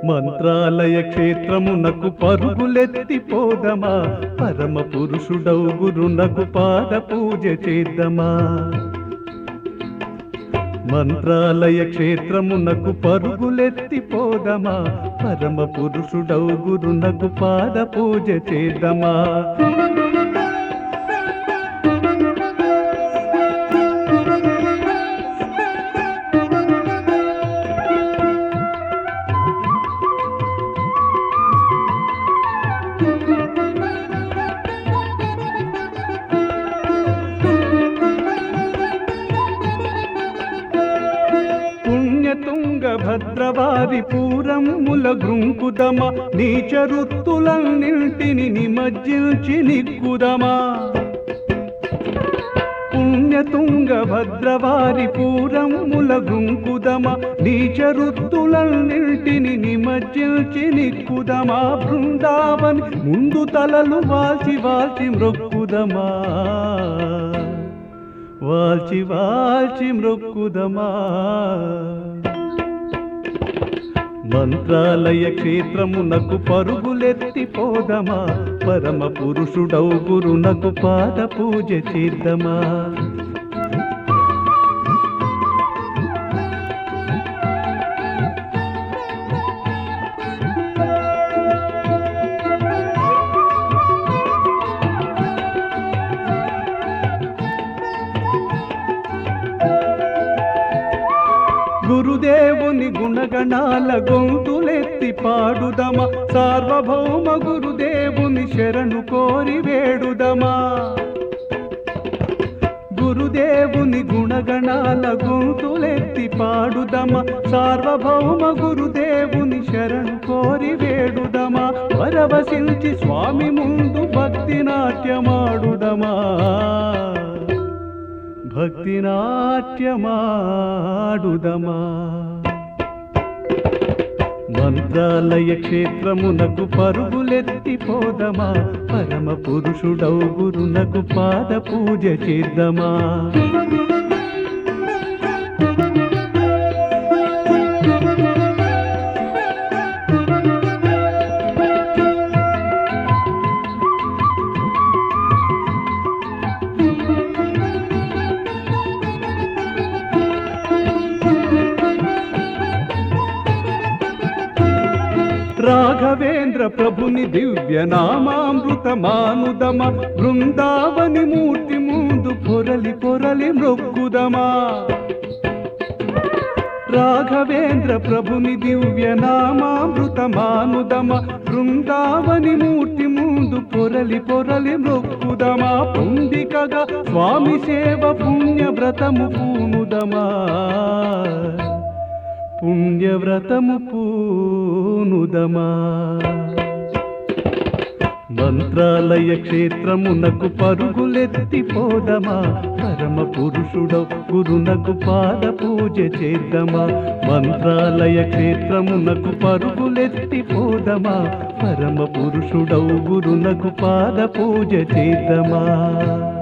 మంత్రాలయ క్షేత్రమునకు పరుగులెత్తి పోదమా పరమ పురుషుడౌ గురునకు పాద పూజ చేద్దామా మంత్రాలయ క్షేత్రమునకు పరుగులెత్తి పోదమా పరమ పురుషుడౌ గురునకు పాద పూజ చేద్దామా పుణ్యతుంగ భద్రవారి పూరముల గృంకుదమ నీచరుత్తులన్నింటిని నిమజ్జించి నిక్కుదమా పుణ్యతుంగ భద్రవారి పూరముల గుంకుదమ నీచరుత్తులన్నింటిని నిమజ్జించి నిక్కుదమా బృందావని ముందు తలలు వాల్చి వాల్చి మ్రొక్కుదమా వాల్చి వాల్చి మ్రొక్కుదమా మంత్రాలయ క్షేత్రమునకు పరుగులెత్తి పోదమా పరమ పురుషుడౌ గురునకు పాద పూజ చేద్దామా గురుదేవుని గుణగణాల గొంతులెత్తి పాడుదమా సార్వభౌమ గురుదేవుని శరణు కోరి వేడుదమా గురుదేవుని గుణగణాల గొంతులెత్తి పాడుదమా సార్వభౌమ గురుదేవుని శరణు కోరి వేడుదమా పరవశించి స్వామి ముందు భక్తి నాట్యమాడుదమా భక్తి నాట్యమాడుదమా మంత్రాలయ క్షేత్రమునకు పరుగులెత్తి పోదమా పరమ పురుషుడౌ గురునకు పాద పూజ చేద్దామా రాఘవేంద్ర ప్రభుని దివ్య నామామృత మానుదమ బృందావని మూర్తి ముందు పొరలి పొరలి మొక్కుదమా రాఘవేంద్ర ప్రభుని దివ్య నామామృత మానుదమ బృందావని మూర్తి ముందు పొరలి పొరలి మొక్కుదమా పొందికగా స్వామి సేవ పుణ్య వ్రతము పూనుదమా పుణ్యవ్రతము పూనుదమా మంత్రాలయ క్షేత్రమునకు పరుగులెత్తి పోదమా పరమ పురుషుడ గురునకు పాద పూజ చేద్దామా మంత్రాలయ క్షేత్రమునకు పరుగులెత్తి పోదమా పరమ పురుషుడౌ గురునకు పాద పూజ చేద్దామా